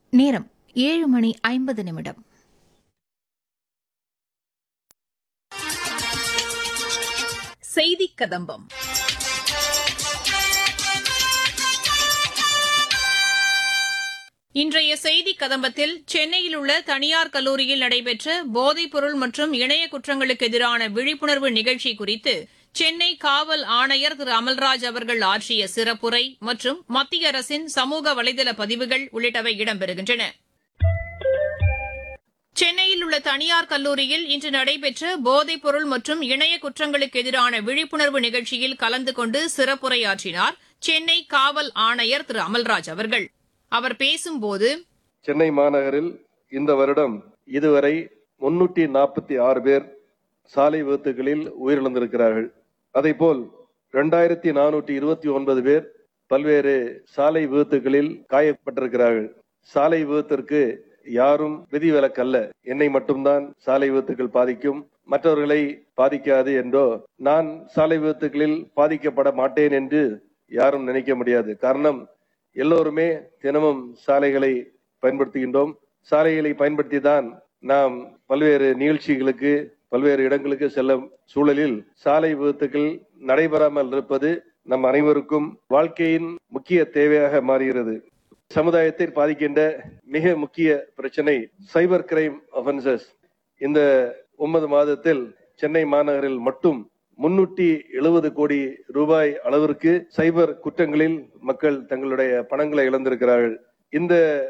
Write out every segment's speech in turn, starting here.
நேரம் ஏழு மணி ஐம்பது நிமிடம் செய்திக் கதம்பம் இன்றைய செய்திக் கதம்பத்தில் சென்னையில் உள்ள தனியார் கல்லூரியில் நடைபெற்ற போதைப்பொருள் மற்றும் இணைய குற்றங்களுக்கு எதிரான விழிப்புணர்வு நிகழ்ச்சி குறித்து சென்னை காவல் ஆணையர் திரு அமல்ராஜ் அவர்கள் ஆற்றிய சிறப்புரை மற்றும் மத்திய அரசின் சமூக வலைதள பதிவுகள் உள்ளிட்டவை இடம்பெறுகின்றன சென்னையில் உள்ள தனியார் கல்லூரியில் இன்று நடைபெற்ற போதைப்பொருள் மற்றும் இணைய குற்றங்களுக்கு எதிரான விழிப்புணர்வு நிகழ்ச்சியில் கலந்து கொண்டு சிறப்புரையாற்றினார் சென்னை காவல் ஆணையர் திரு அமல்ராஜ் அவர்கள் அவர் பேசும்போது சென்னை மாநகரில் இந்த வருடம் இதுவரை முன்னூற்றி நாற்பத்தி ஆறு பேர் சாலை விபத்துகளில் உயிரிழந்திருக்கிறார்கள் அதேபோல் இரண்டாயிரத்தி நானூற்றி இருபத்தி ஒன்பது பேர் பல்வேறு சாலை விபத்துகளில் காயப்பட்டிருக்கிறார்கள் சாலை விபத்திற்கு யாரும் விதிவிலக்கல்ல என்னை மட்டும்தான் சாலை விபத்துகள் பாதிக்கும் மற்றவர்களை பாதிக்காது என்றோ நான் சாலை விபத்துகளில் பாதிக்கப்பட மாட்டேன் என்று யாரும் நினைக்க முடியாது காரணம் எல்லோருமே தினமும் சாலைகளை பயன்படுத்துகின்றோம் சாலைகளை பயன்படுத்தி தான் நாம் பல்வேறு நிகழ்ச்சிகளுக்கு பல்வேறு இடங்களுக்கு செல்லும் சூழலில் சாலை விபத்துகள் நடைபெறாமல் இருப்பது நம் அனைவருக்கும் வாழ்க்கையின் முக்கிய தேவையாக மாறுகிறது சமுதாயத்தை பாதிக்கின்ற மிக முக்கிய பிரச்சனை சைபர் கிரைம் ஒஃபென்சஸ் இந்த ஒன்பது மாதத்தில் சென்னை மாநகரில் மட்டும் முன்னூற்றி எழுபது கோடி ரூபாய் அளவிற்கு சைபர் குற்றங்களில் மக்கள் தங்களுடைய பணங்களை இழந்திருக்கிறார்கள் இந்த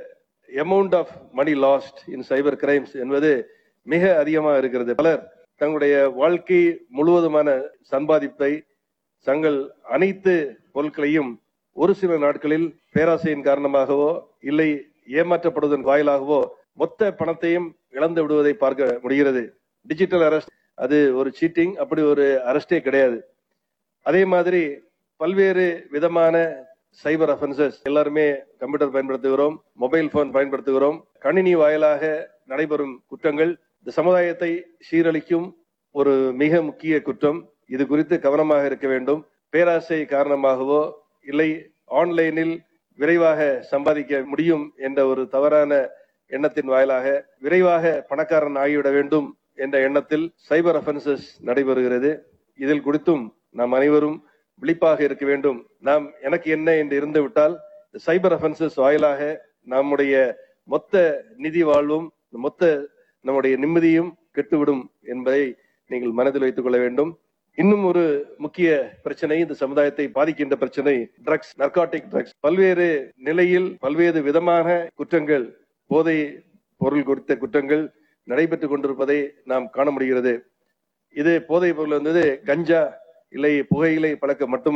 amount of money lost in cyber crimes என்பது மிக அதிகமாக இருக்கிறது பலர் தங்களுடைய வாழ்க்கை முழுவதுமான சம்பாதிப்பை தங்கள் அனைத்து பொருட்களையும் ஒரு சில நாட்களில் பேராசையின் காரணமாகவோ இல்லை ஏமாற்றப்படுவதன் வாயிலாகவோ மொத்த பணத்தையும் இழந்து விடுவதை பார்க்க முடிகிறது டிஜிட்டல் அரெஸ்ட் அது ஒரு சீட்டிங் அப்படி ஒரு அரெஸ்டே கிடையாது அதே மாதிரி பல்வேறு விதமான சைபர் அஃபென்சஸ் எல்லாருமே கம்ப்யூட்டர் பயன்படுத்துகிறோம் மொபைல் போன் பயன்படுத்துகிறோம் கணினி வாயிலாக நடைபெறும் குற்றங்கள் இந்த சமுதாயத்தை சீரழிக்கும் ஒரு மிக முக்கிய குற்றம் இது குறித்து கவனமாக இருக்க வேண்டும் பேராசை காரணமாகவோ இல்லை ஆன்லைனில் விரைவாக சம்பாதிக்க முடியும் என்ற ஒரு தவறான எண்ணத்தின் வாயிலாக விரைவாக பணக்காரன் ஆகிவிட வேண்டும் என்ற எண்ணத்தில் சைபர் அஃபென்சஸ் நடைபெறுகிறது இதில் குறித்தும் நாம் அனைவரும் விழிப்பாக இருக்க வேண்டும் நாம் எனக்கு என்ன என்று இருந்து விட்டால் சைபர் அஃபென்சஸ் வாயிலாக நம்முடைய மொத்த நிதி வாழ்வும் மொத்த நம்முடைய நிம்மதியும் கெட்டுவிடும் என்பதை நீங்கள் மனதில் வைத்துக் கொள்ள வேண்டும் இன்னும் ஒரு முக்கிய பிரச்சனை இந்த சமுதாயத்தை பாதிக்கின்ற பிரச்சனை ட்ரக்ஸ் நர்காட்டிக் ட்ரக்ஸ் பல்வேறு நிலையில் பல்வேறு விதமான குற்றங்கள் போதை பொருள் குறித்த குற்றங்கள் நடைபெற்றுக் கொண்டிருப்பதை நாம் காண முடிகிறது இது போதை பொருள் வந்தது கஞ்சா இல்லை புகையிலை பழக்கம் மட்டுமல்ல